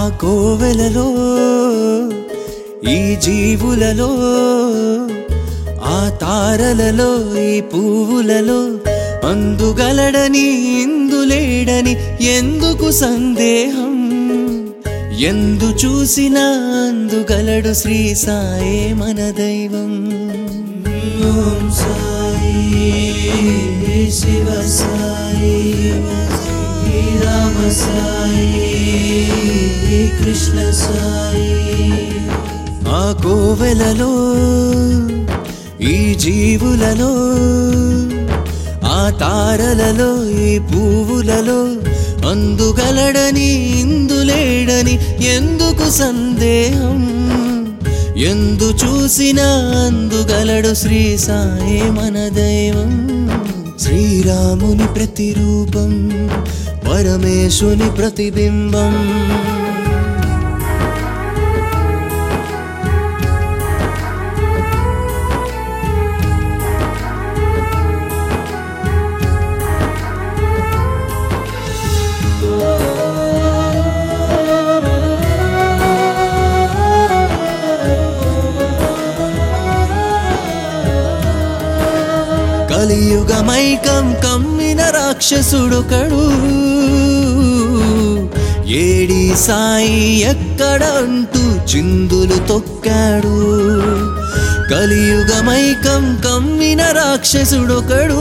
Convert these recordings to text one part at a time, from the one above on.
ఆ కోవెలలో ఈ జీవులలో ఆ తారలలో ఈ పువ్వులలో అందుగలడని ఇందులేడని ఎందుకు సందేహం ఎందు చూసినా అందుగలడు శ్రీ సాయే మన దైవం ఓం సాయి శివ సాయి శ్రీ రామ సాయి కృష్ణ సాయి ఆ కోవెలలో ఈ జీవులలో ఆ తారలలో ఈ పువ్వులలో అందుగలడని ఇందులేడని ఎందుకు సందేహం ఎందు చూసినా అందుగలడు శ్రీ సాయే మన దైవం శ్రీరాముని ప్రతిరూపం పరమేశుని ప్రతిబింబం కలియుగమైకం కమ్మిన రాక్షసుడొకడు ఏడి సాయి ఎక్కడ అంటూ చిందులు తొక్కాడు కలియుగమైకం కమ్మిన రాక్షసుడొకడు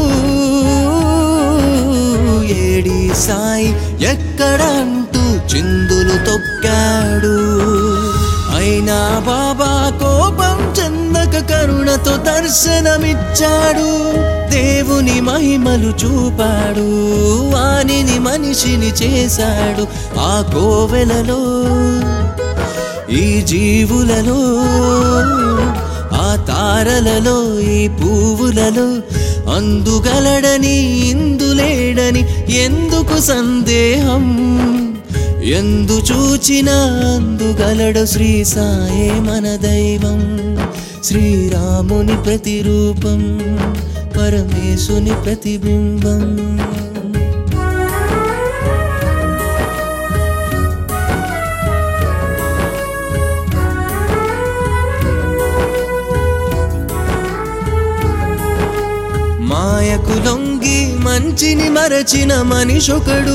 ఏడి సాయి ఎక్కడ అంటూ చిందులు తొక్కాడు అయినా బాబా కోపం చెందక కరుణతో దర్శనమిచ్చాడు దేవుని మహిమలు చూపాడు వానిని మనిషిని చేశాడు ఆ కోవెలలో ఈ జీవులలో ఆ తారలలో ఈ పువ్వులలో అందుగలడని ఇందులేడని ఎందుకు సందేహం ఎందు చూచినా అందుగలడు శ్రీ సాయే మన దైవం శ్రీరాముని ప్రతిరూపం పరమేశుని ప్రతిబింబం మాయకు లొంగి మంచిని మరచిన మనిషొకడు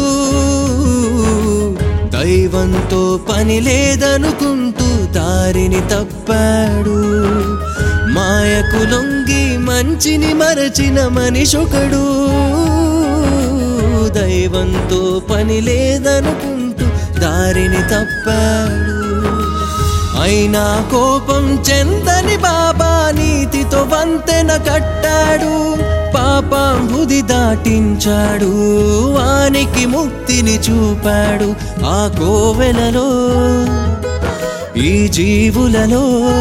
దైవంతో పని లేదనుకుంటూ దారిని తప్పాడు మాయకు లొంగి మంచిని మరచిన మనిషొకడు దైవంతో పని లేదనుకుంటూ దారిని తప్పాడు అయినా కోపం చెందని బాబా నీతితో వంతెన కట్టాడు పాపాంబుది దాటించాడు వానికి ముక్తిని చూపాడు ఆ కోవెలలో ఈ జీవులలో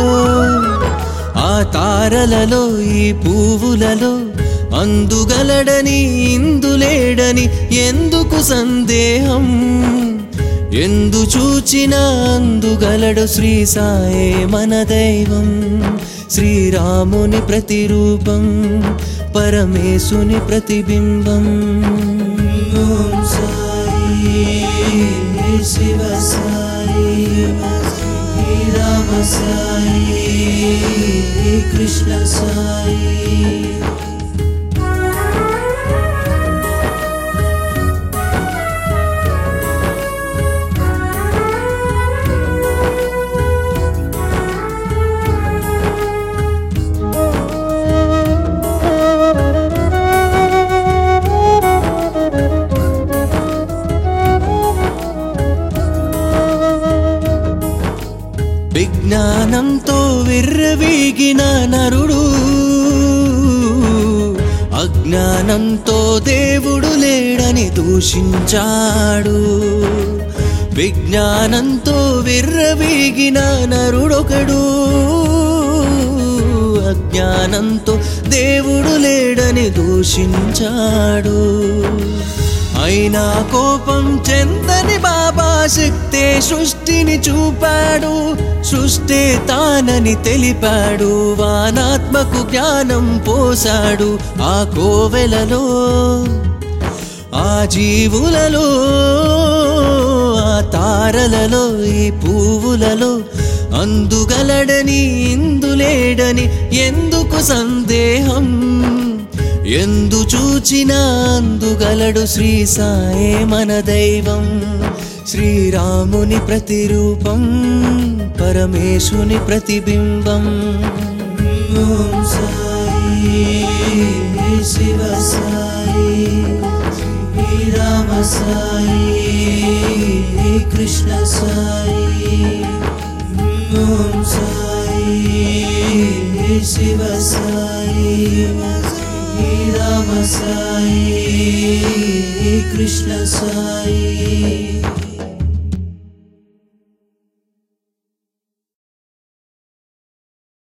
ఆ తారలలో ఈ పువ్వులలో అందుగలడని ఇందులేడని ఎందుకు సందేహం ఎందు చూచినా అందుగలడు శ్రీ సాయే మన దైవం శ్రీరాముని ప్రతిరూపం పరమేశుని ప్రతిబింబం ఓం సాయి శివ సాయి శ్రీ రామ సాయి కృష్ణ సాయి విజ్ఞానంతో విర్రవీగిన నరుడు అజ్ఞానంతో దేవుడు లేడని దూషించాడు విజ్ఞానంతో విర్రవీగిన నరుడొకడు అజ్ఞానంతో దేవుడు లేడని దూషించాడు అయినా కోపం చెందని బాబా శక్తే సృష్టిని చూపాడు సృష్టే తానని తెలిపాడు వానాత్మకు జ్ఞానం పోసాడు ఆ కోవెలలో ఆ జీవులలో ఆ తారలలో ఈ పువ్వులలో అందుగలడని ఇందులేడని ఎందుకు సందేహం ఎందు చూచినా అందుగలడు శ్రీ సాయే మన దైవం శ్రీరాముని ప్రతిరూపం పరమేశుని ప్రతిబింబం ఓం సాయి శివ సాయి శ్రీరామ సాయి కృష్ణ సాయి ఓం సాయి శివ సాయి శ్రీరామ సాయి కృష్ణ సాయి